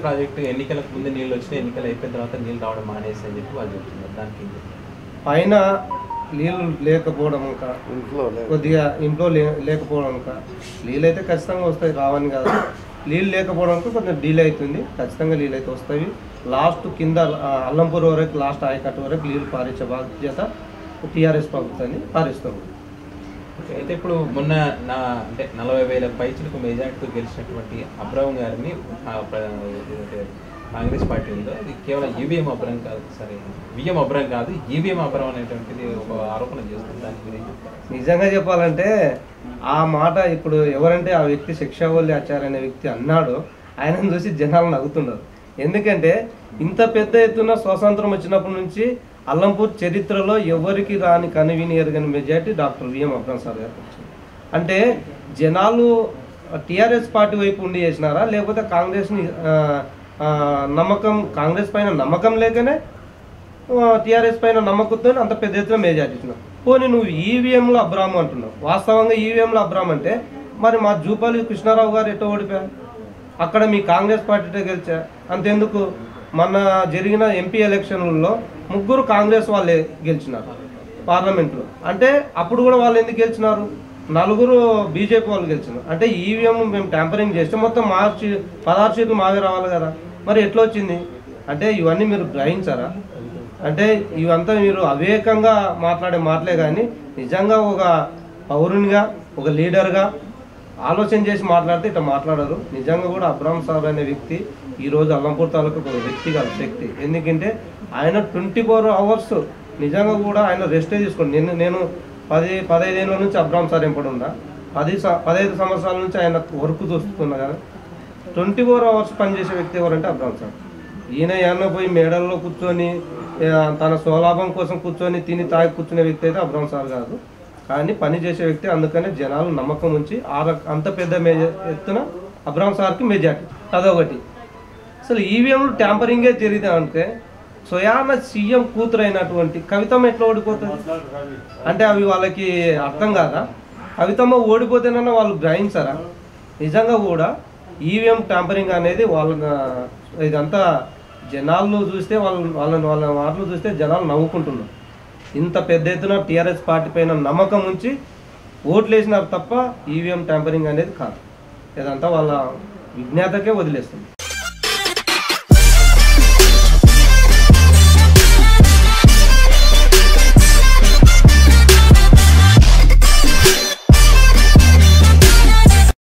Project ఎన్నికలకు ముందు నీళ్ళు వచ్చినాయి ఎన్నికలు అయిపోయిన తర్వాత నీళ్ళు రావడం మానేసి అని చెప్పి వాళ్ళు చెప్తున్నారు దానికి ఏం చెప్తారు? పైన నీళ్ళు లేకపోవడం ఇంకా ఇంట్లో లేదు కొద్దిగా ఇంట్లో లే లేకపోవడం ఇంకా నీళ్ళు అయితే ఖచ్చితంగా వస్తాయి రావని కాదు నీళ్ళు లేకపోవడం కొంచెం డీలే అవుతుంది ఖచ్చితంగా నీళ్ళు అయితే వస్తాయి లాస్ట్ కింద ఆ, అల్లంపూర్ వరకు లాస్ట్ ఆయకట్టు వరకు నీళ్ళు పారించే బాధ్యత టీఆర్ఎస్ ప్రభుత్వాన్ని పారిస్తాం ఓకే, అయితే ఇప్పుడు మొన్న నా అంటే నలభై వేల పైచులకు మెజార్టీతో గెలిచినటువంటి అబ్రహం గారిని ఆ, ప్ర- ఏదైతే కాంగ్రెస్ పార్టీ ఉందో అది కేవలం ఈవీఎం అబ్రహం కాదు సరే విఎం అబ్రహం కాదు ఈవీఎం అబ్రహం అనేటువంటిది ఒక ఆరోపణ చేస్తుంది దానికి మీరు ఏం చెప్తారు నిజంగా చెప్పాలంటే ఆ మాట ఇప్పుడు ఎవరంటే ఆ వ్యక్తి శిక్షావల్లి ఆచార్య అనే వ్యక్తి అన్నాడో ఆయనను చూసి జనాలు నవ్వుతున్నారు ఎందుకంటే ఇంత పెద్ద ఎత్తున స్వాతంత్రం వచ్చినప్పటి నుంచి అల్లంపూర్ చరిత్రలో ఎవరికి రాని కనివిని ఎరగని majority doctor VM Abraham sir గారికి వచ్చింది అంటే జనాలు టీఆర్ఎస్ పార్టీ వైపు ఉండి చేసినారా లేకపోతే కాంగ్రెస్ని ఆ, ఆ, నమ్మకం కాంగ్రెస్ పైన నమ్మకం లేకనే టీఆర్ఎస్ పైన నమ్మకంతో అంత పెద్ద ఎత్తున మెజార్టీ ఇచ్చినావు పోనీ నువ్వు ఈవీఎంలో అబ్రామ్ అంటున్నావు వాస్తవంగా ఈవీఎంలో అబ్రామ్ అంటే మరి మా జూపాలి కృష్ణారావు గారు ఎటో ఓడిపోయారు అక్కడ మీ కాంగ్రెస్ పార్టీతో గెలిచా అంతెందుకు మొన్న జరిగిన ఎంపీ ఎలక్షన్లలో ముగ్గురు కాంగ్రెస్ వాళ్ళే గెలిచినారు పార్లమెంట్లో అంటే అప్పుడు కూడా వాళ్ళు ఎందుకు గెలిచినారు నలుగురు బీజేపీ వాళ్ళు గెలిచినారు అంటే ఈవీఎం మేము ట్యాంపరింగ్ చేస్తే మొత్తం మార్చి పదహారు సీట్లు మావే రావాలి కదా మరి ఎట్లా వచ్చింది అంటే ఇవన్నీ మీరు గ్రహించారా అంటే ఇవంతా మీరు అవివేకంగా మాట్లాడే మాటలే కానీ నిజంగా ఒక పౌరునిగా ఒక లీడర్గా ఆలోచన చేసి మాట్లాడితే ఇట్లా మాట్లాడరు నిజంగా కూడా అబ్రామ్ సార్ అనే వ్యక్తి ఈ రోజు అల్లంపూర్ తాలూకు ఒక వ్యక్తిగత శక్తి ఎందుకంటే ఆయన ట్వంటీ ఫోర్ అవర్స్ నిజంగా కూడా ఆయన రెస్టే తీసుకోండి నేను నేను పది పదహైదేళ్ళ నుంచి అబ్రామ్ సార్ ఎంపడి ఉందా పది స- పదహైదు సంవత్సరాల నుంచి ఆయన వర్క్ చూస్తున్నా కదా ట్వంటీ ఫోర్ అవర్స్ పనిచేసే వ్యక్తి ఎవరంటే అబ్రామ్ సార్ ఈయన ఏమన్నా పోయి మేడల్లో కూర్చొని ఆ, తన స్వలాభం కోసం కూర్చొని తిని తాగి కూర్చునే వ్యక్తి అయితే అబ్రామ్ సార్ కాదు కానీ పని చేసే వ్యక్తి అందుకనే జనాలు నమ్మకం ఉంచి ఆ రక- అంత పెద్ద మేజ ఎత్తున అబ్రామ్ సార్కి మెజార్టీ అదొకటి అసలు ఈవీఎంలు ట్యాంపరింగే జరిగితే అంటే స్వయాన సీఎం కూతురు అయినటువంటి కవితమ్మ ఎట్లా ఓడిపోతుంది అంటే అవి వాళ్ళకి అర్థం కాదా కవితమ్మ ఓడిపోతేనన్నా వాళ్ళు గ్రహించారా నిజంగా కూడా ఈవీఎం ట్యాంపరింగ్ అనేది వాళ్ళ ఇదంతా జనాల్లో చూస్తే వాళ్ళ వాళ్ళని వాళ్ళ మాటలు చూస్తే జనాలు నవ్వుకుంటున్నారు ఇంత పెద్ద ఎత్తున టీఆర్ఎస్ పార్టీ పైన నమ్మకం ఉంచి ఓట్లు వేసినారు తప్ప ఈవీఎం ట్యాంపరింగ్ అనేది కాదు ఇదంతా వాళ్ళ విజ్ఞాతకే వదిలేస్తుంది